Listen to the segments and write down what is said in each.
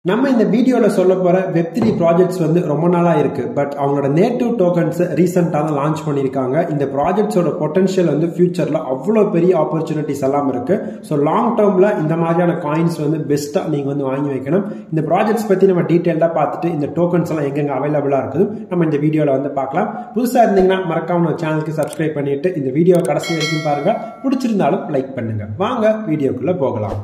நம்ம இந்த வீடியோவில் சொல்ல போகிற வெப் த்ரீ ப்ராஜெக்ட்ஸ் வந்து ரொம்ப நாளாக இருக்குது பட் அவங்களோட நேட்டிவ் டோக்கன்ஸ் ரீசெண்டாக தான் லான்ச் பண்ணியிருக்காங்க இந்த ப்ராஜெக்ட்ஸோட பொட்டன்ஷியல் வந்து ஃபியூச்சரில் அவ்வளோ பெரிய ஆப்பர்ச்சுனிட்டிஸ் எல்லாம் இருக்குது ஸோ லாங் டேர்மில் இந்த மாதிரியான காயின்ஸ் வந்து பெஸ்ட்டாக நீங்கள் வந்து வாங்கி வைக்கணும் இந்த ப்ராஜெக்ட்ஸ் பற்றி நம்ம டீட்டெயிலாக பார்த்துட்டு இந்த டோக்கன்ஸ் எல்லாம் எங்கெங்கே அவைலபிளாக இருக்குது நம்ம இந்த வீடியோவில் வந்து பார்க்கலாம் புதுசாக இருந்தீங்கன்னா மறக்காம நம்ம சேனலுக்கு சப்ஸ்கிரைப் பண்ணிட்டு இந்த வீடியோ கடைசி வரைக்கும் பாருங்கள் பிடிச்சிருந்தாலும் லைக் பண்ணுங்கள் வாங்க வீடியோக்குள்ளே போகலாம்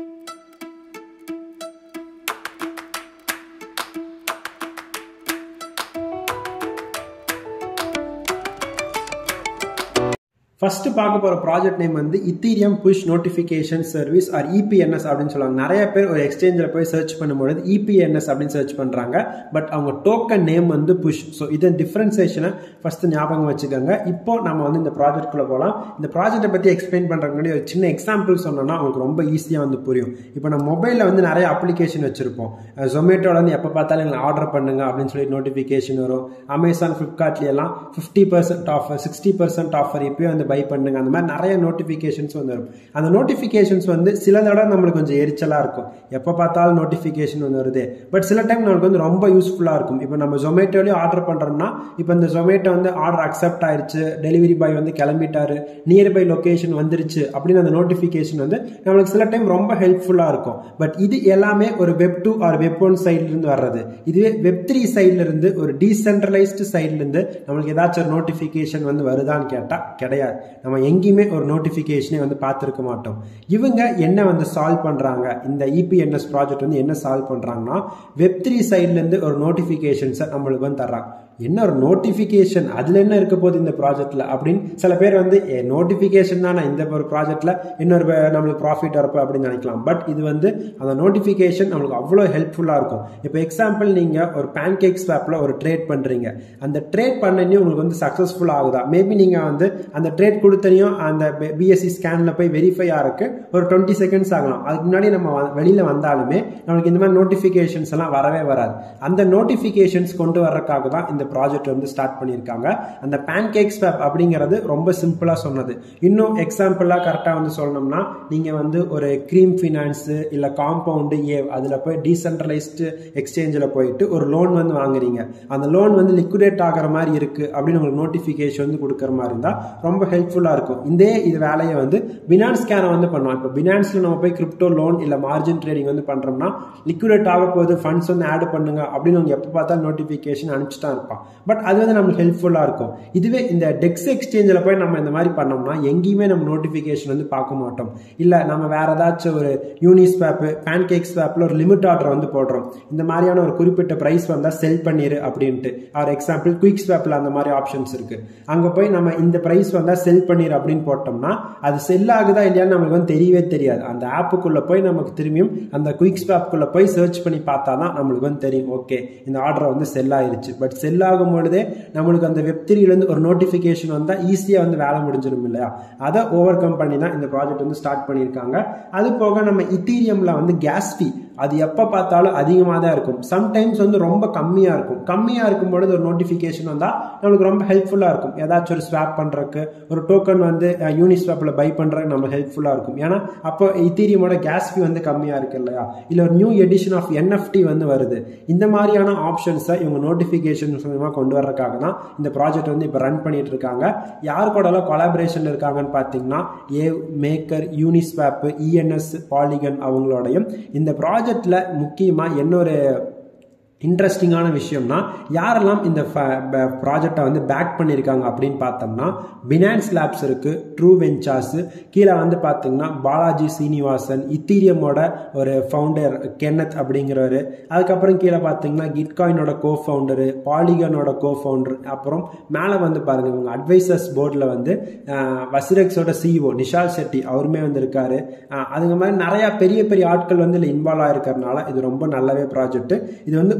ஃபர்ஸ்ட் பார்க்க போகிற ப்ராஜெக்ட் நேம் வந்து Ethereum push notification service or EPNS அப்படின்னு சொல்லுவாங்க நிறைய பேர் ஒரு எக்ஸ்சேஞ்சில் போய் சர்ச் பண்ணும்போது இபிஎன்எஸ் அப்படின்னு சர்ச் பண்ணுறாங்க பட் அவங்க டோக்கன் நேம் வந்து புஷ் ஸோ இதன் டிஃப்ரென்சேஷனை ஃபர்ஸ்ட் ஞாபகம் வச்சுக்கோங்க இப்போ நம்ம வந்து இந்த ப்ராஜெக்ட்குள்ளே போகலாம் இந்த ப்ராஜெக்ட்டை பற்றி எக்ஸ்பிளைன் பண்ணுறதுக்கு முன்னாடி ஒரு சின்ன எக்ஸாம்பிள் சொன்னோன்னா உங்களுக்கு ரொம்ப ஈஸியாக வந்து புரியும் இப்போ நம்ம மொபைலில் வந்து நிறைய அப்ளிகேஷன் வச்சுருப்போம் ஜொமேட்டோவில் வந்து எப்போ பார்த்தாலும் எங்களை ஆர்டர் பண்ணுங்க அப்படின்னு சொல்லி நோட்டிஃபிகேஷன் வரும் அமேசான் ஃப்ளிப்கார்ட்லாம் fifty percent offer sixty percent offer இப்போயே வந்து பை பண்ணுங்க அந்த மாதிரி நிறைய நோட்டிஃபிகேஷன்ஸ் வந்து வரும் அந்த நோட்டிஃபிகேஷன்ஸ் வந்து சில தடவை நம்மளுக்கு கொஞ்சம் எரிச்சலாக இருக்கும் எப்போ பார்த்தாலும் நோட்டிஃபிகேஷன் வந்து வருது பட் சில டைம் நம்மளுக்கு வந்து ரொம்ப யூஸ்ஃபுல்லாக இருக்கும் இப்போ நம்ம ஜொமேட்டோலையும் ஆர்டர் பண்ணுறோம்னா இப்போ இந்த ஜொமேட்டோ வந்து ஆர்டர் அக்செப்ட் ஆயிடுச்சு டெலிவரி பாய் வந்து கிளம்பிட்டாரு நியர்பை லொக்கேஷன் வந்துருச்சு அப்படின்னு அந்த நோட்டிஃபிகேஷன் வந்து நம்மளுக்கு சில டைம் ரொம்ப ஹெல்ப்ஃபுல்லாக இருக்கும் பட் இது எல்லாமே ஒரு web two or web one சைட்லேருந்து வர்றது இதுவே வெப் த்ரீ சைட்லேருந்து ஒரு டீசென்ட்ரலைஸ்டு சைட்லேருந்து நம்மளுக்கு ஏதாச்சும் ஒரு நோட்டிஃபிகேஷன் வந்து வருதான்னு கேட்டால் கிடையாது நம்ம எங்கேயுமே ஒரு நோட்டிஃபிகேஷனே வந்து பார்த்துருக்க மாட்டோம் இவங்க என்ன வந்து சால்வ் பண்ணுறாங்க இந்த இபிஎன்எஸ் ப்ராஜெக்ட் வந்து என்ன சால்வ் பண்ணுறாங்கன்னா வெப் த்ரீ சைட்லேருந்து ஒரு நோட்டிஃபிகேஷன்ஸை நம்மளுக்கு வந்து தர்றாங்க என்ன ஒரு நோட்டிஃபிகேஷன் அதில் என்ன இருக்க போகுது இந்த ப்ராஜெக்டில் அப்படின்னு சில பேர் வந்து நோட்டிஃபிகேஷன் தானே இந்த ஒரு ப்ராஜெக்டில் இன்னொரு நம்மளுக்கு ப்ராஃபிட் வரப்போ அப்படின்னு நினைக்கலாம் பட் இது வந்து அந்த நோட்டிஃபிகேஷன் நம்மளுக்கு அவ்வளோ ஹெல்ப்ஃபுல்லாக இருக்கும் இப்போ எக்ஸாம்பிள் நீங்கள் ஒரு பேன் கேக் ஸ்வாப்பில் ஒரு ட்ரேட் பண்ணுறீங்க அந்த ட்ரேட் பண்ணனே உங்களுக்கு வந்து சக்ஸஸ்ஃபுல் ஆகுதா மேபி நீங்கள் வந்து அந்த ட்ரேட் கொடுத்தனையும் அந்த பிஎஸ்சி ஸ்கேனில் போய் வெரிஃபை ஆகிறதுக்கு ஒரு டுவெண்ட்டி செகண்ட்ஸ் ஆகலாம் அதுக்கு முன்னாடி நம்ம வெளியில் வந்தாலுமே நம்மளுக்கு இந்த மாதிரி நோட்டிஃபிகேஷன்ஸ் எல்லாம் வரவே வராது அந்த நோட்டிஃபிகேஷன்ஸ் கொண்டு வர்றதுக்காக தான் இந்த ப்ராஜெக்ட் வந்து ஸ்டார்ட் பண்ணியிருக்காங்க அந்த பேன் கேக் ஸ்வாப் அப்படிங்கிறது ரொம்ப சிம்பிளாக சொன்னது இன்னும் எக்ஸாம்பிளாக கரெக்டாக வந்து சொல்லணும்னா நீங்கள் வந்து ஒரு க்ரீம் ஃபினான்ஸு இல்லை காம்பவுண்டு ஏ அதில் போய் டீசென்ட்ரலைஸ்டு எக்ஸ்சேஞ்சில் போயிட்டு ஒரு லோன் வந்து வாங்குறீங்க அந்த லோன் வந்து லிக்விடேட் ஆகிற மாதிரி இருக்குது அப்படின்னு உங்களுக்கு நோட்டிஃபிகேஷன் வந்து கொடுக்குற மாதிரி இருந்தால் ரொம்ப ஹெல்ப்ஃபுல்லாக இருக்கும் இதே இது வேலையை வந்து பினான்ஸ் ஸ்கேனை வந்து பண்ணுவோம் இப்போ பினான்ஸில் நம்ம போய் கிரிப்டோ லோன் இல்லை மார்ஜின் ட்ரேடிங் வந்து பண்ணுறோம்னா லிக்விடேட் ஆக போகுது ஃபண்ட்ஸ் வந்து ஆட் பண்ணுங்க அப்படின்னு அவங்க எப்போ பார்த்தாலும் நோட்டிஃபிகேஷன் அனுப்பிச்சுட்டா இருப்பான் பட் அது வந்து நம்மளுக்கு ஹெல்ப்ஃபுல்லாக இருக்கும் இதுவே இந்த டெக்ஸ் எக்ஸ்சேஞ்சில் போய் நம்ம இந்த மாதிரி பண்ணோம்னா எங்கேயுமே நம்ம நோட்டிஃபிகேஷன் வந்து பார்க்க மாட்டோம் இல்லை நம்ம வேற ஏதாச்சும் ஒரு யூனிஸ் ஸ்வாப்பு பேன் கேக் ஸ்வாப்பில் ஒரு லிமிட் ஆர்டர் வந்து போடுறோம் இந்த மாதிரியான ஒரு குறிப்பிட்ட ப்ரைஸ் வந்தால் செல் பண்ணிடு அப்படின்ட்டு ஆர் எக்ஸாம்பிள் குயிக் ஸ்வாப்பில் அந்த மாதிரி ஆப்ஷன்ஸ் இருக்கு அங்கே போய் நம்ம இந்த ப்ரைஸ் வந்தால் செல் பண்ணிடு அப்படின்னு போட்டோம்னா அது செல் ஆகுதா இல்லையான்னு நம்மளுக்கு வந்து தெரியவே தெரியாது அந்த ஆப்புக்குள்ளே போய் நமக்கு திரும்பியும் அந்த குயிக் ஸ்வாப்புக்குள்ளே போய் சர்ச் பண்ணி பார்த்தா தான் நம்மளுக்கு வந்து தெரியும் ஓகே இந்த ஆர்டர் வந்து செல் ஆயிருச்சு பட் செல் ஆகும் பொழுதே நம்மளுக்கு அந்த வெப் த்ரீலேருந்து ஒரு நோட்டிஃபிகேஷன் வந்தால் ஈஸியாக வந்து வேலை முடிஞ்சிடும் இல்லையா அதை ஓவர் கம் பண்ணி தான் இந்த ப்ராஜெக்ட் வந்து ஸ்டார்ட் பண்ணியிருக்காங்க அது போக நம்ம இத்தீரியமில் வந்து கேஸ் ஃபீ அது எப்போ பார்த்தாலும் அதிகமாக தான் இருக்கும் சம்டைம்ஸ் வந்து ரொம்ப கம்மியாக இருக்கும் கம்மியாக இருக்கும் பொழுது ஒரு நோட்டிஃபிகேஷன் வந்தால் நம்மளுக்கு ரொம்ப ஹெல்ப்ஃபுல்லாக இருக்கும் ஏதாச்சும் ஒரு ஸ்வாப் பண்ணுறதுக்கு ஒரு டோக்கன் வந்து யூனி ஸ்வாப்பில் பை பண்ணுறதுக்கு நம்ம ஹெல்ப்ஃபுல்லாக இருக்கும் ஏன்னா அப்போ இத்தீரியமோட கேஸ் ஃபீ வந்து கம்மியாக இருக்கு இல்லையா இல்லை ஒரு நியூ எடிஷன் ஆஃப் என்எஃப்டி வந்து வருது இந்த மாதிரியான ஆப்ஷன்ஸை இவங்க நோட்டிஃபிகேஷன் மூலமாக கொண்டு வர்றதுக்காக தான் இந்த ப்ராஜெக்ட் வந்து இப்போ ரன் பண்ணிட்டு இருக்காங்க யார் கூடலாம் கொலாபரேஷன் இருக்காங்கன்னு பார்த்தீங்கன்னா ஏ மேக்கர் யூனிஸ்வாப்பு இஎன்எஸ் பாலிகன் அவங்களோடையும் இந்த ப்ராஜெக்டில் முக்கியமாக இன்னொரு இன்ட்ரெஸ்டிங்கான விஷயம்னா யாரெல்லாம் இந்த ப்ராஜெக்டை வந்து பேக் பண்ணியிருக்காங்க அப்படின்னு பார்த்தோம்னா பினான்ஸ் லேப்ஸ் இருக்குது ட்ரூ வெஞ்சார்ஸ் கீழே வந்து பார்த்தீங்கன்னா பாலாஜி சீனிவாசன் இத்தீரியமோட ஒரு ஃபவுண்டர் கென்னத் அப்படிங்கிறவர் அதுக்கப்புறம் கீழே பார்த்தீங்கன்னா கிட்காயினோட கோ ஃபவுண்டரு பாலிகனோட கோ ஃபவுண்டர் அப்புறம் மேலே வந்து பாருங்கள் இவங்க அட்வைசர்ஸ் போர்டில் வந்து வசிரெக்ஸோட சிஇஓ நிஷால் செட்டி அவருமே வந்து இருக்காரு அதுங்க மாதிரி நிறையா பெரிய பெரிய ஆட்கள் வந்து இதில் இன்வால்வ் ஆயிருக்கறனால இது ரொம்ப நல்லாவே ப்ராஜெக்ட் இது வந்து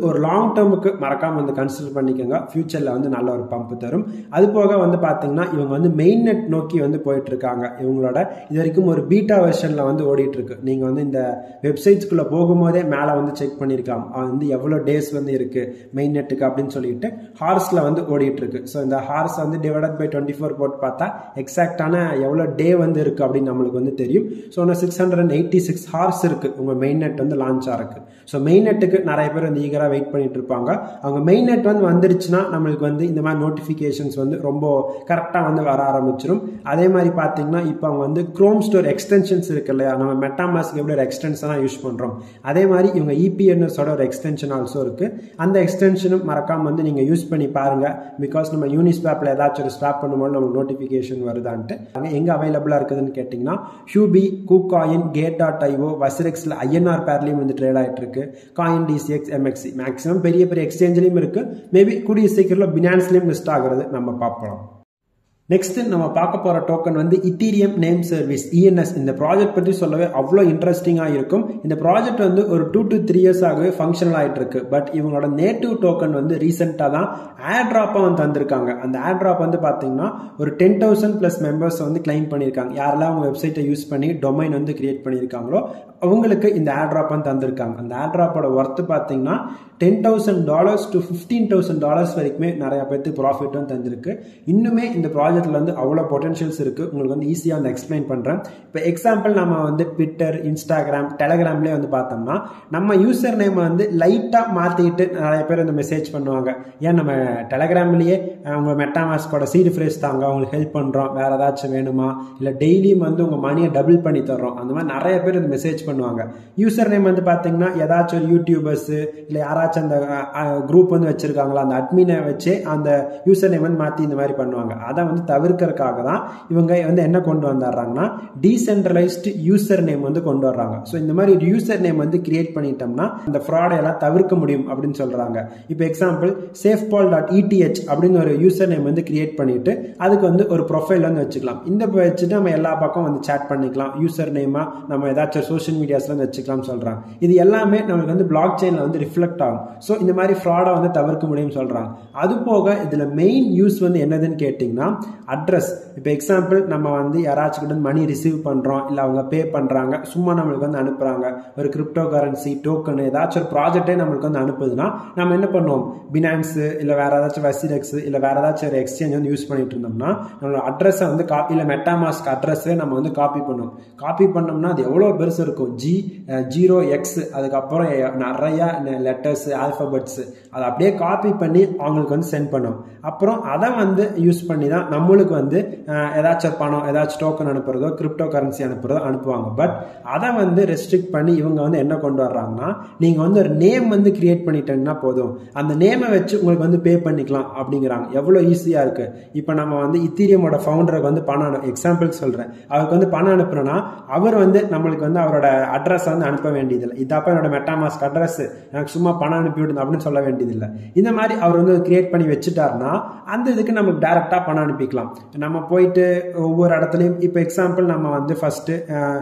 ஒரு லாங் டேர்முக்கு மறக்காமல் வந்து கன்சிடர் பண்ணிக்கோங்க ஃபியூச்சரில் வந்து நல்ல ஒரு பம்ப் தரும் அது போக வந்து பார்த்தீங்கன்னா இவங்க வந்து மெயின் நெட் நோக்கி வந்து போயிட்டு இருக்காங்க இவங்களோட இது வரைக்கும் ஒரு பீட்டா வெர்ஷனில் வந்து ஓடிட்டு இருக்கு நீங்கள் வந்து இந்த வெப்சைட்ஸ்குள்ளே போகும்போதே மேலே வந்து செக் பண்ணியிருக்கலாம் அது வந்து எவ்வளோ டேஸ் வந்து இருக்கு மெயின் நெட்டுக்கு அப்படின்னு சொல்லிட்டு ஹார்ஸில் வந்து ஓடிட்டு இருக்கு ஸோ இந்த ஹார்ஸ் வந்து டிவைடட் பை டுவெண்ட்டி ஃபோர் போட்டு பார்த்தா எக்ஸாக்டான எவ்வளோ டே வந்து இருக்கு அப்படின்னு நம்மளுக்கு வந்து தெரியும் ஸோ இன்னும் six hundred and eighty six hours இருக்கு உங்கள் மெயின் நெட் வந்து லான்ச் ஆகிருக்கு ஸோ மெயின் நெட்டுக்கு நிறைய பேர் வந்து ஈகராக வெயிட் பண்ணிட்டு இருப்பாங்க அவங்க மெயின் நெட் வந்து வந்துருச்சுன்னா நம்மளுக்கு வந்து இந்த மாதிரி நோட்டிஃபிகேஷன்ஸ் வந்து ரொம்ப கரெக்டாக வந்து வர ஆரம்பிச்சிடும் அதே மாதிரி பார்த்தீங்கன்னா இப்போ அவங்க வந்து க்ரோம் ஸ்டோர் எக்ஸ்டென்ஷன்ஸ் இருக்கு இல்லையா நம்ம மெட்டாமாஸ்க்கு எப்படி ஒரு எக்ஸ்டென்ஷனாக யூஸ் பண்ணுறோம் அதே மாதிரி இவங்க இபிஎன்எஸோட ஒரு எக்ஸ்டென்ஷன் ஆல்சோ இருக்கு அந்த எக்ஸ்டென்ஷனும் மறக்காம வந்து நீங்கள் யூஸ் பண்ணி பாருங்க பிகாஸ் நம்ம யூனிஸ்வாப்பில் ஏதாச்சும் ஒரு ஸ்வாப் பண்ணும்போது நமக்கு நோட்டிஃபிகேஷன் வருதான்ட்டு அங்கே எங்கே அவைலபிளாக இருக்குதுன்னு கேட்டிங்கன்னா Huobi KuCoin Gate dot IO வசரெக்ஸில் ஐஎன்ஆர் பேர்லையும் வந்து ட்ரேட் ஆகிட்டு இருக்கு காயின் டிசிஎக்ஸ் எம்எக்சி மேக்ஸிமம் பெரிய பெரிய எக்ஸ்சேஞ்சிலையும் இருக்கு மேபி கூடிய சீக்கிரம் பினான்ஸ்லையும் லிஸ்ட் ஆகிறது நம்ம பார்க்கலாம் நெக்ஸ்ட் நம்ம பார்க்க போற டோக்கன் வந்து இத்தீரியம் நேம் சர்வீஸ் இஎன்எஸ் இந்த ப்ராஜெக்ட் பற்றி சொல்லவே அவ்வளோ இன்ட்ரெஸ்டிங்காக இருக்கும் இந்த ப்ராஜெக்ட் வந்து ஒரு டூ டு த்ரீ இயர்ஸ் ஆகவே ஃபங்க்ஷனல் ஆகிட்டு இருக்கு பட் இவங்களோட நேட்டிவ் டோக்கன் வந்து ரீசெண்டாக தான் ஏர் ட்ராப்பாக வந்து தந்திருக்காங்க அந்த ஏர் ட்ராப் வந்து பார்த்தீங்கன்னா ஒரு டென் தௌசண்ட் ப்ளஸ் மெம்பர்ஸ் வந்து கிளைம் பண்ணியிருக்காங்க யாரெல்லாம் அவங்க வெப்சைட்டை யூஸ் பண்ணி டொமைன் வந்து கிரியேட் பண்ணியிருக்காங்களோ அவங்களுக்கு இந்த ஏர் ட்ராப் வந்து தந்திருக்காங்க அந்த ஏர் ட்ராப்போட ஒர்த்து பார்த்தீங்கன்னா ten thousand dollars to fifteen thousand dollars வரைக்குமே நிறைய பேருக்கு ப்ராஃபிட் வந்து தந்திருக்கு இன்னுமே இந்த ப்ராஜெக்ட்ல வந்து அவ்வளோ பொட்டன்ஷியல்ஸ் இருக்கு உங்களுக்கு வந்து ஈஸியாக வந்து எக்ஸ்பிளைன் பண்ணுறேன் இப்போ எக்ஸாம்பிள் நம்ம வந்து ட்விட்டர் இன்ஸ்டாகிராம் டெலகிராம்லேயே வந்து பார்த்தோம்னா நம்ம யூசர் நேம் வந்து லைட்டாக மாற்றிட்டு நிறைய பேர் வந்து மெசேஜ் பண்ணுவாங்க ஏன் நம்ம டெலகிராம்லேயே அவங்க மெட்டாமாஸ்கோட சீடு ஃப்ரேஸ் தாங்க அவங்களுக்கு ஹெல்ப் பண்ணுறோம் வேறு ஏதாச்சும் வேணுமா இல்லை டெய்லியும் வந்து உங்கள் மணியை டபுள் பண்ணி தர்றோம் அந்த மாதிரி நிறைய பேர் வந்து மெசேஜ் பண்ணுவாங்க யூசர் நேம் வந்து பார்த்தீங்கன்னா ஏதாச்சும் ஒரு யூடியூபர்ஸ் இல்லை யாராச்சும் அந்த குரூப் வந்து வச்சிருக்காங்களா அந்த அட்மினை வச்சு அந்த யூசர் நேம் வந்து மாற்றி இந்த மாதிரி பண்ணுவாங்க அதை வந்து தவிர்க்கறதுக்காக தான் இவங்க வந்து என்ன கொண்டு வந்துடுறாங்கன்னா டீசென்ட்ரலைஸ்டு யூசர் நேம் வந்து கொண்டு வர்றாங்க ஸோ இந்த மாதிரி ஒரு யூசர் நேம் வந்து கிரியேட் பண்ணிட்டோம்னா இந்த ஃப்ராடை எல்லாம் தவிர்க்க முடியும் அப்படின்னு சொல்றாங்க இப்போ example SafePal dot ETH அப்படின்னு ஒரு யூசர் நேம் வந்து கிரியேட் பண்ணிட்டு அதுக்கு வந்து ஒரு ப்ரொஃபைல் வந்து வச்சுக்கலாம் இந்த வச்சுட்டு நம்ம எல்லா பக்கம் வந்து சேட் பண்ணிக்கலாம் யூசர் நேமா நம்ம ஏதாச்சும் சோஷியல் மீடியாஸ்ல வந்து வச்சுக்கலாம் சொல்றாங்க இது எல்லாமே நமக்கு வந்து பிளாக் செயின்ல வந்து ரிஃப்ளெக்ட் ஆகும் ஸோ இந்த மாதிரி ஃப்ராடை வந்து தவிர்க்க முடியும்னு சொல்றாங்க அது போக இதுல மெயின் யூஸ் வந்து என்னதுன்னு கேட்டிங்கன்னா அட்ரஸ் இப்போ எக்ஸாம்பிள் நம்ம வந்து யாராச்சும் கிட்ட மணி ரிசீவ் பண்ணுறோம் இல்லை அவங்க பே பண்ணுறாங்க சும்மா நம்மளுக்கு வந்து அனுப்புகிறாங்க ஒரு கிரிப்டோ கரன்சி டோக்கன் ஏதாச்சும் ஒரு ப்ராஜெக்டே நம்மளுக்கு வந்து அனுப்புதுன்னா நம்ம என்ன பண்ணுவோம் பினான்ஸு இல்லை வேறு ஏதாச்சும் வெசிடெக்ஸ் இல்லை வேறு ஏதாச்சும் ஒரு எக்ஸ்சேஞ்ச் வந்து யூஸ் பண்ணிட்டு இருந்தோம்னா நம்மளோட அட்ரஸை வந்து காப்பி இல்லை மெட்டாமாஸ்க் அட்ரஸே நம்ம வந்து காப்பி பண்ணுவோம் காப்பி பண்ணோம்னா அது எவ்வளோ பெருசு இருக்கும் ஜி ஜீரோ எக்ஸ் அதுக்கப்புறம் நிறையா லெட்டர்ஸ் ஆல்ஃபபெட்ஸ் அதை அப்படியே காப்பி பண்ணி அவங்களுக்கு வந்து சென்ட் பண்ணுவோம் அப்புறம் அதை வந்து யூஸ் பண்ணி தான் நம்மளுக்கு வந்து ஏதாச்சும் பணம் ஏதாச்சும் டோக்கன் அனுப்புறதோ கிரிப்டோ கரன்சி அனுப்புறதோ அனுப்புவாங்க பட் அதை வந்து ரெஸ்ட்ரிக்ட் பண்ணி இவங்க வந்து என்ன கொண்டு வர்றாங்கன்னா நீங்கள் வந்து ஒரு நேம் வந்து கிரியேட் பண்ணிட்டீங்கன்னா போதும் அந்த நேமை வச்சு உங்களுக்கு வந்து பே பண்ணிக்கலாம் அப்படிங்கிறாங்க எவ்வளோ ஈஸியாக இருக்கு இப்போ நம்ம வந்து இத்தீரியமோட ஃபவுண்டருக்கு வந்து பணம் அனு எக்ஸாம்பிள் சொல்கிறேன் அவருக்கு வந்து பணம் அனுப்புறோன்னா அவர் வந்து நம்மளுக்கு வந்து அவரோட அட்ரஸ் வந்து அனுப்ப வேண்டியதில்லை இதாப்பா என்னோட மெட்டாமாஸ்க் அட்ரஸ் எனக்கு சும்மா பணம் அனுப்பி விடுங்க அப்படின்னு சொல்ல வேண்டியதில்லை இந்த மாதிரி அவர் வந்து கிரியேட் பண்ணி வச்சுட்டாருன்னா அந்த இதுக்கு நமக்கு டேரெக்டாக பணம் அனுப்பிக்கலாம் நம்ம போயிட்டு ஒவ்வொரு இடத்துலையும் இப்போ எக்ஸாம்பிள் நம்ம வந்து ஃபஸ்ட்டு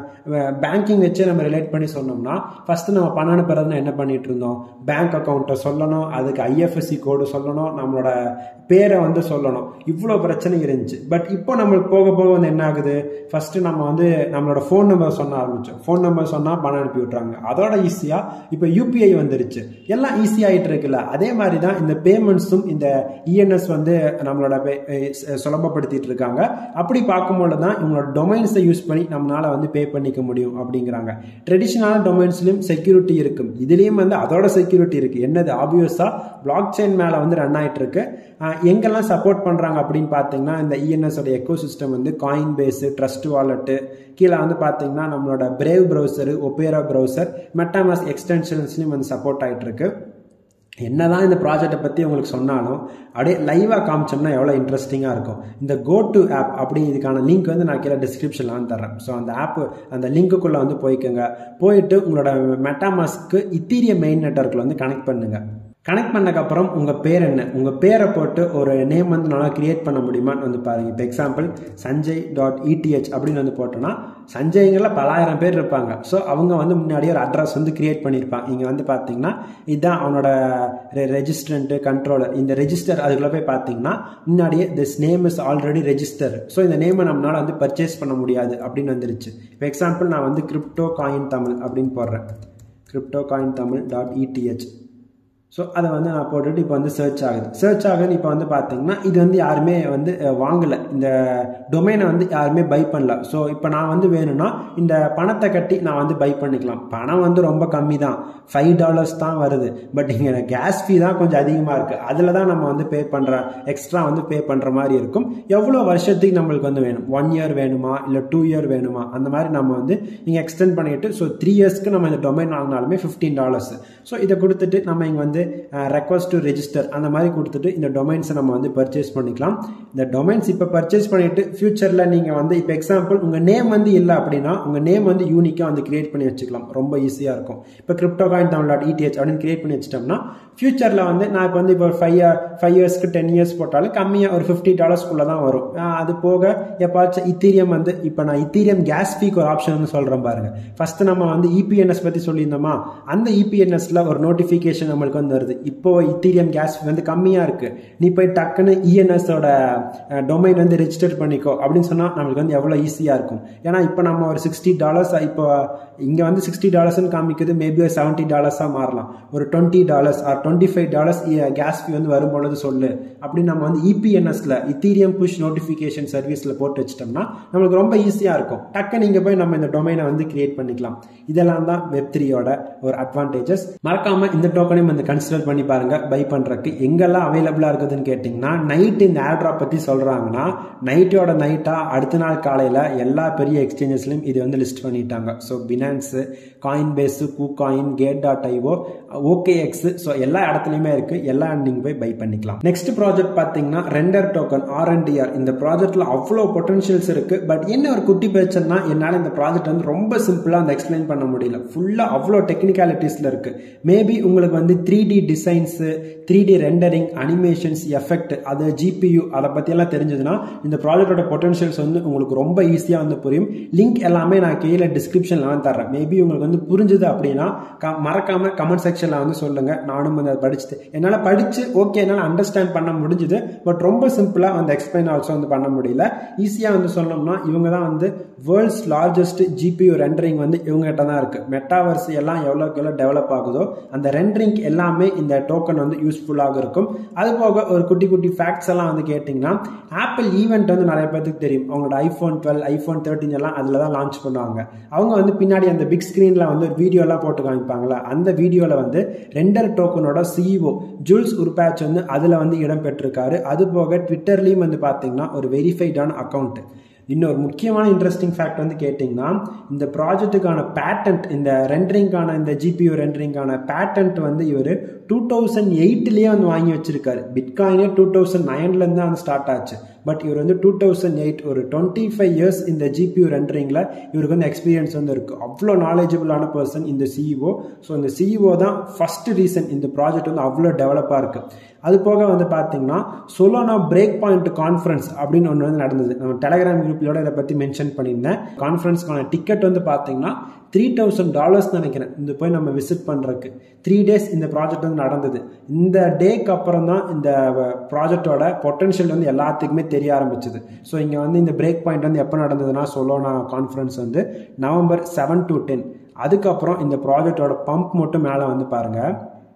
பேங்கிங் வச்சு நம்ம ரிலேட் பண்ணி சொன்னோம்னா ஃபஸ்ட்டு நம்ம பணம் அனுப்புறதுனா என்ன பண்ணிட்டு இருந்தோம் பேங்க் அக்கௌண்ட்டை சொல்லணும் அதுக்கு ஐஎஃப்எஸ்சி கோடு சொல்லணும் நம்மளோட பேரை வந்து சொல்லணும் இவ்வளோ பிரச்சனை இருந்துச்சு பட் இப்போ நம்மளுக்கு போக போக வந்து என்ன ஆகுது ஃபஸ்ட்டு நம்ம வந்து நம்மளோட ஃபோன் நம்பர் சொன்ன ஆரம்பித்தோம் ஃபோன் நம்பர் சொன்னால் பணம் அனுப்பி விட்றாங்க அதோட ஈஸியாக இப்போ யூபிஐ வந்துருச்சு எல்லாம் ஈஸியாகிட்டு இருக்குல்ல அதே மாதிரி தான் இந்த பேமெண்ட்ஸும் இந்த இஎன்எஸ் வந்து நம்மளோட சுலபப்படுத்திட்டு இருக்காங்க அப்படி பார்க்கும்போது தான் இவங்களோட டொமைன்ஸை யூஸ் பண்ணி நம்மளால வந்து பே பண்ணிக்க முடியும் அப்படிங்கிறாங்க ட்ரெடிஷ்னலான டொமைன்ஸ்லையும் செக்யூரிட்டி இருக்கும் இதுலேயும் வந்து அதோட செக்யூரிட்டி இருக்கு என்னது ஆப்வியஸாக பிளாக் செயின் மேலே வந்து ரன் ஆகிட்டு இருக்கு எங்கெல்லாம் சப்போர்ட் பண்ணுறாங்க அப்படின்னு பார்த்தீங்கன்னா இந்த இஎன்எஸோட எக்கோ சிஸ்டம் வந்து காயின் பேஸு ட்ரஸ்ட் வாலெட்டு கீழே வந்து பார்த்தீங்கன்னா நம்மளோட Brave browser Opera browser MetaMask எக்ஸ்டென்ஷன்ஸ்லையும் வந்து சப்போர்ட் ஆகிட்டு இருக்கு என்னதான் இந்த ப்ராஜெக்டை பற்றி உங்களுக்கு சொன்னாலும் அப்படியே லைவாக காமிச்சோம்னா எவ்வளோ இன்ட்ரெஸ்டிங்காக இருக்கும் இந்த கோ டு ஆப் அப்படி இதுக்கான லிங்க் வந்து நான் கீழே டிஸ்கிரிப்ஷனில் வந்து தரேன் ஸோ அந்த ஆப் அந்த லிங்க்குள்ளே வந்து போய்க்கோங்க போயிட்டு உங்களோட மெட்டாமாஸ்க்கு இத்தீரிய மெயின் நெட்ஒர்க்கில் வந்து கனெக்ட் பண்ணுங்கள் கனெக்ட் பண்ணக்கப்புறம் உங்கள் பேர் என்ன உங்கள் பேரை போட்டு ஒரு நேம் வந்து நல்லா கிரியேட் பண்ண முடியுமான்னு வந்து பாருங்கள் இப்போ எக்ஸாம்பிள் சஞ்சய் டாட் இடிஹெச் அப்படின்னு வந்து போட்டோன்னா சஞ்சய்ங்களில் பலாயிரம் பேர் இருப்பாங்க ஸோ அவங்க வந்து முன்னாடியே ஒரு அட்ரஸ் வந்து கிரியேட் பண்ணியிருப்பாங்க இங்கே வந்து பார்த்தீங்கன்னா இதுதான் அவனோட ரெஜிஸ்ட்ரண்ட்டு கண்ட்ரோலர் இந்த ரெஜிஸ்டர் அதுக்குள்ளே போய் பார்த்தீங்கன்னா முன்னாடியே this name is already register so இந்த நேமை நம்மளால் வந்து பர்ச்சேஸ் பண்ண முடியாது அப்படின்னு வந்துருச்சு இப்போ எக்ஸாம்பிள் நான் வந்து கிரிப்டோ காயின் தமிழ் அப்படின்னு போடுறேன் crypto coin Tamil dot ETH so அதை வந்து நான் போட்டுட்டு இப்போ வந்து சர்ச் ஆகுது சர்ச் ஆகுது இப்போ வந்து பார்த்தீங்கன்னா இது வந்து யாருமே வந்து வாங்கலை இந்த டொமைனை வந்து யாருமே பை பண்ணல ஸோ இப்போ நான் வந்து வேணும்னா இந்த பணத்தை கட்டி நான் வந்து பை பண்ணிக்கலாம் பணம் வந்து ரொம்ப கம்மி தான் ஃபைவ் டாலர்ஸ் தான் வருது பட் இங்கே கேஸ் ஃபீ தான் கொஞ்சம் அதிகமாக இருக்குது அதில் தான் நம்ம வந்து பே பண்ணுற எக்ஸ்ட்ரா வந்து பே பண்ணுற மாதிரி இருக்கும் எவ்வளோ வருஷத்துக்கு நம்மளுக்கு வந்து வேணும் ஒன் இயர் வேணுமா இல்லை டூ இயர் வேணுமா அந்த மாதிரி நம்ம வந்து நீங்கள் எக்ஸ்டெண்ட் பண்ணிட்டு ஸோ த்ரீ இயர்ஸ்க்கு நம்ம இந்த டொமைன் வாங்கினாலுமே ஃபிஃப்டீன் டாலர்ஸ் ஸோ இதை கொடுத்துட்டு நம்ம இங்கே வந்து ரெக்வஸ்ட் டு ரெஜிஸ்டர் அந்த மாதிரி கொடுத்துட்டு இந்த டொமைன்ஸை நம்ம வந்து பர்ச்சேஸ் பண்ணிக்கலாம் இந்த டொமைன்ஸ் இப்போ பர்ச்சேஸ் பண்ணிட்டு ஃபியூச்சரில் நீங்கள் வந்து இப்போ எக்ஸாம்பிள் உங்கள் நேம் வந்து இல்லை அப்படின்னா உங்கள் நேம் வந்து யூனிக்காக வந்து கிரியேட் பண்ணி வச்சுக்கலாம் ரொம்ப ஈஸியாக இருக்கும் இப்போ crypto coin Tamil dot ETH அப்படின்னு கிரியேட் பண்ணி வச்சிட்டோம்னா ஃபியூச்சரில் வந்து நான் இப்போ வந்து இப்போ ஃபைவ் ஃபைவ் இயர்ஸ்க்கு டென் இயர்ஸ் போட்டாலும் கம்மியாக ஒரு ஃபிஃப்டி டாலர்ஸ்க்குள்ளே தான் வரும் அது போக எப்பாச்சும் இத்தீரியம் வந்து இப்போ நான் இத்தீரியம் கேஸ் ஃபீக்கு ஒரு ஆப்ஷன் வந்து சொல்கிறேன் பாருங்க ஃபர்ஸ்ட் நம்ம வந்து இபிஎன்எஸ் பற்றி சொல்லியிருந்தோமா அந்த இபிஎன்எஸ்ல ஒரு நோட்டிஃபிகேஷன் நம்மளுக்கு வந்து வருது இப்போ இத்தீரியம் கேஸ் வந்து கம்மியாக இருக்கு நீ போய் டக்குன்னு இஎன்எஸோட டொமைன் வந்து ரெஜிஸ்டர் பண்ணிக்கோ அப்படின்னு சொன்னால் நம்மளுக்கு வந்து எவ்வளோ ஈஸியாக இருக்கும் ஏன்னா இப்போ நம்ம ஒரு சிக்ஸ்டி டாலர்ஸ் இப்போ இங்கே வந்து சிக்ஸ்டி டாலர்ஸ்னு காமிக்குது மேபி ஒரு செவன்ட்டி டாலர்ஸாக மாறலாம் ஒரு twenty dollars or twenty five dollars gas fee வந்து வரும்பொழுது சொல்லு அப்படின்னு நம்ம வந்து இபிஎன்எஸ்ல இத்தீரியம் புஷ் நோட்டிஃபிகேஷன் சர்வீஸில் போட்டு வச்சிட்டோம்னா நம்மளுக்கு ரொம்ப ஈஸியாக இருக்கும் டக்கு நீங்கள் போய் நம்ம இந்த டொமைனை வந்து கிரியேட் பண்ணிக்கலாம் இதெல்லாம் தான் வெப் த்ரீயோட ஒரு அட்வான்டேஜஸ் மறக்காம இந்த டோக்கனையும் வந்து கன்சிடர் பண்ணி பாருங்க பை பண்றதுக்கு எங்கெல்லாம் அவைலபிளா இருக்குதுன்னு கேட்டிங்கன்னா நைட் இந்த ஆட்ராப் பத்தி சொல்றாங்கன்னா நைட்டோட நைட்டா அடுத்த நாள் காலையில எல்லா பெரிய எக்ஸ்சேஞ்சஸ்லயும் இது வந்து லிஸ்ட் பண்ணிட்டாங்க so Binance Coinbase KuCoin Gate dot IO OKEx so எல்லா இடத்துலையுமே இருக்கு எல்லா நீங்க போய் பை பண்ணிக்கலாம் நெக்ஸ்ட் ப்ராஜெக்ட் பார்த்தீங்கன்னா ரெண்டர் டோக்கன் ஆர்என்டிஆர் இந்த ப்ராஜெக்ட்ல அவ்வளோ பொட்டன்ஷியல்ஸ் இருக்கு பட் என்ன ஒரு குட்டி பிரச்சனைனா என்னால் இந்த ப்ராஜெக்ட் வந்து ரொம்ப சிம்பிளாக அந்த எக்ஸ்பிளைன் பண்ண முடியல ஃபுல்லாக அவ்வளோ டெக்னிக்காலிட்டிஸில் இருக்கு மேபி உங்களுக்கு வந்து three D designs three D rendering animations effect அது ஜிபியு அதை பற்றியெல்லாம் தெரிஞ்சதுன்னா இந்த ப்ராஜெக்டோட பொட்டன்ஷியல்ஸ் வந்து உங்களுக்கு ரொம்ப ஈஸியாக வந்து புரியும் லிங்க் எல்லாமே நான் கீழே டிஸ்கிரிப்ஷனில் வந்து தர்றேன் மேபி உங்களுக்கு வந்து புரிஞ்சுது அப்படின்னா க மறக்காம கமெண்ட் செக்ஷனில் வந்து சொல்லுங்க நானும் வந்து அதை படிச்சுட்டு என்னால் படித்து ஓகே என்னால் அண்டர்ஸ்டாண்ட் பண்ண முடிஞ்சுது பட் ரொம்ப சிம்பிளாக வந்து எக்ஸ்பிளைன் ஆல்சோ வந்து பண்ண முடியல ஈஸியாக வந்து சொன்னோம்னா இவங்க தான் வந்து வேர்ல்ட்ஸ் லார்ஜஸ்ட் ஜிபியூ ரெண்டரிங் வந்து இவங்ககிட்ட தான் இருக்கு மெட்டாவர்ஸ் எல்லாம் எவ்வளோக்கு எவ்வளோ டெவலப் ஆகுதோ அந்த ரெண்டரிங் எல்லாமே இந்த டோக்கன் வந்து யூஸ்ஃபுல்லாக இருக்கும் அது போக ஒரு குட்டி குட்டி ஃபேக்ட்ஸ் எல்லாம் வந்து கேட்டிங்கன்னா ஆப்பிள் ஈவெண்ட் வந்து நிறைய பேருக்கு தெரியும் அவங்களோட ஐஃபோன் டுவெல் ஐஃபோன் தேர்ட்டின் எல்லாம் அதில் தான் லான்ச் பண்ணுவாங்க அவங்க வந்து பின்னாடி அந்த பிக் ஸ்க்ரீனில் வந்து வீடியோலாம் போட்டு காமிப்பாங்களா அந்த வீடியோவில் வந்து ரெண்டர் டோக்கனோட சிஇஓ ஜூல்ஸ் உருபேச் வந்து அதில் வந்து இடம் பெற்றிருக்காரு அது போக ட்விட்டர்லேயும் வந்து பார்த்தீங்கன்னா ஒரு வெரிஃபைடான அக்கௌண்ட் இன்னொரு முக்கியமான இன்ட்ரெஸ்டிங் ஃபேக்ட் வந்து கேட்டிங்கன்னா இந்த ப்ராஜெக்ட்டுக்கான பேட்டன்ட் இந்த ரெண்டரிங்கான இந்த ஜிபியூ ரெண்டரிங்கான பேட்டன்ட் வந்து இவர் டூ தௌசண்ட் எயிட்லேயே வந்து வாங்கி வச்சிருக்காரு பிட்காயினே டூ தௌசண்ட் நைன்லேருந்து தான் வந்து ஸ்டார்ட் ஆச்சு பட் இவர் வந்து டூ தௌசண்ட் எயிட் ஒரு டுவெண்ட்டி ஃபைவ் இயர்ஸ் இந்த ஜிபியூ ரெண்டரிங்கில் இவருக்கு வந்து எக்ஸ்பீரியன்ஸ் வந்து இருக்குது அவ்வளோ நாலேஜபிளான பர்சன் இந்த சிஇஓ ஸோ இந்த சிஇஓ தான் ஃபர்ஸ்ட் ரீசன் இந்த ப்ராஜெக்ட் வந்து அவ்வளோ டெவலப்பாக இருக்குது அது போக வந்து பார்த்தீங்கன்னா சொலோனா பிரேக் பாயிண்ட் கான்ஃபரன்ஸ் அப்படின்னு ஒன்று வந்து நடந்தது நம்ம டெலகிராம் குரூப்லோட இதை பற்றி மென்ஷன் பண்ணியிருந்தேன் கான்ஃபரன்ஸ்க்கான டிக்கெட் வந்து பார்த்தீங்கன்னா த்ரீ தௌசண்ட் டாலர்ஸ் நினைக்கிறேன் இந்த போய் நம்ம விசிட் பண்ணுறதுக்கு த்ரீ டேஸ் இந்த ப்ராஜெக்ட் வந்து நடந்தது இந்த டேக்கு அப்புறம் தான் இந்த ப்ராஜெக்டோட பொட்டன்ஷியல் வந்து எல்லாத்துக்குமே தெரிய ஆரம்பிச்சது ஸோ இங்கே வந்து இந்த பிரேக் பாயிண்ட் வந்து எப்போ நடந்ததுன்னா சொலோனா கான்ஃபரன்ஸ் வந்து நவம்பர் செவன் டு டென் அதுக்கப்புறம் இந்த ப்ராஜெக்டோட பம்ப் மட்டும் மேலே வந்து பாருங்கள்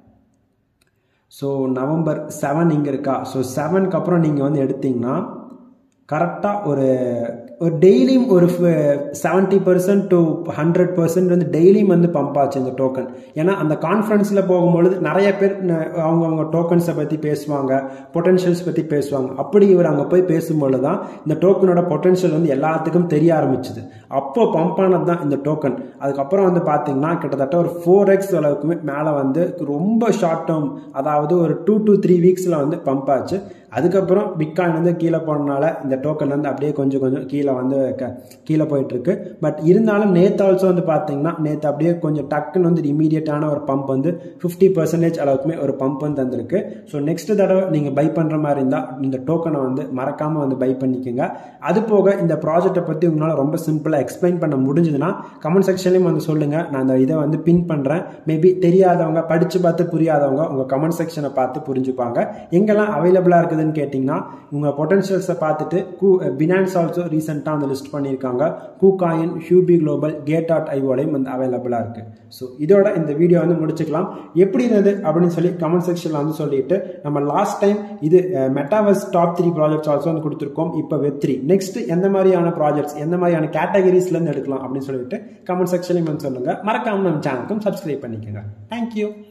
ஸோ நவம்பர் செவன் இங்கே இருக்கா ஸோ செவனுக்கு அப்புறம் நீங்கள் வந்து எடுத்தீங்கன்னா கரெக்டாக ஒரு ஒரு டெய்லியும் ஒரு seventy percent to hundred percent வந்து டெய்லியும் வந்து பம்ப் ஆச்சு இந்த டோக்கன் ஏன்னா அந்த கான்ஃபரன்ஸில் போகும்பொழுது நிறைய பேர் அவங்க அவங்க டோக்கன்ஸை பற்றி பேசுவாங்க பொட்டன்ஷியல்ஸ் பற்றி பேசுவாங்க அப்படி இவர் அங்கே போய் பேசும்பொழுது தான் இந்த டோக்கனோட பொட்டன்ஷியல் வந்து எல்லாத்துக்கும் தெரிய ஆரம்பிச்சுது அப்போ பம்ப் ஆனது தான் இந்த டோக்கன் அதுக்கப்புறம் வந்து பார்த்தீங்கன்னா கிட்டத்தட்ட ஒரு ஃபோர் எக்ஸ் அளவுக்குமே மேலே வந்து ரொம்ப ஷார்ட் டேர்ம் அதாவது ஒரு டூ டு த்ரீ வீக்ஸில் வந்து பம்ப் ஆச்சு அதுக்கப்புறம் பிட்காயின் வந்து கீழே போனனால இந்த டோக்கன் வந்து அப்படியே கொஞ்சம் கொஞ்சம் கீழே ரேட்டிங்கில் வந்து க- கீழே போயிட்டு இருக்கு பட் இருந்தாலும் நேற்று ஆல்சோ வந்து பார்த்தீங்கன்னா நேற்று அப்படியே கொஞ்சம் டக்குன்னு வந்து இமீடியட்டான ஒரு பம்ப் வந்து ஃபிஃப்டி பர்சன்டேஜ் அளவுக்குமே ஒரு பம்ப் வந்து தந்திருக்கு ஸோ நெக்ஸ்ட் தடவை நீங்கள் பை பண்ணுற மாதிரி இருந்தால் இந்த டோக்கனை வந்து மறக்காமல் வந்து பை பண்ணிக்கோங்க அது போக இந்த ப்ராஜெக்ட்டை பற்றி உங்களால் ரொம்ப சிம்பிளாக எக்ஸ்பிளைன் பண்ண முடிஞ்சதுன்னா கமெண்ட் செக்ஷன்லையும் வந்து சொல்லுங்கள் நான் அந்த இதை வந்து பின் பண்ணுறேன் மேபி தெரியாதவங்க படித்து பார்த்து புரியாதவங்க உங்கள் கமெண்ட் செக்ஷனை பார்த்து புரிஞ்சுப்பாங்க எங்கெல்லாம் அவைலபிளாக இருக்குதுன்னு கேட்டிங்கன்னா உங்கள் பொட்டன்ஷியல்ஸை பார்த்துட்டு கூ பினான்ஸ் ஆல்சோ ரீசெண்டாக வந்து லிஸ்ட் பண்ணியிருக்காங்க KuCoin Huobi global Gate dot ஐஓலையும் வந்து அவைலபிளாக இருக்குது ஸோ இதோட இந்த வீடியோ வந்து முடிச்சுக்கலாம் எப்படி இருந்தது அப்படின்னு சொல்லி கமெண்ட் செக்ஷனில் வந்து சொல்லிட்டு நம்ம லாஸ்ட் டைம் இது metaverse top three projects also வந்து கொடுத்துருக்கோம் இப்போ வெப் த்ரீ நெக்ஸ்ட் எந்த மாதிரியான ப்ராஜெக்ட்ஸ் எந்த மாதிரியான கேட்டகரிஸ்லேருந்து எடுக்கலாம் அப்படின்னு சொல்லிட்டு கமெண்ட் செக்ஷன்லையும் வந்து சொல்லுங்கள் மறக்காம நம்ம சேனலுக்கும் சப்ஸ்கிரைப் பண்ணிக்கோங்க தேங்க்யூ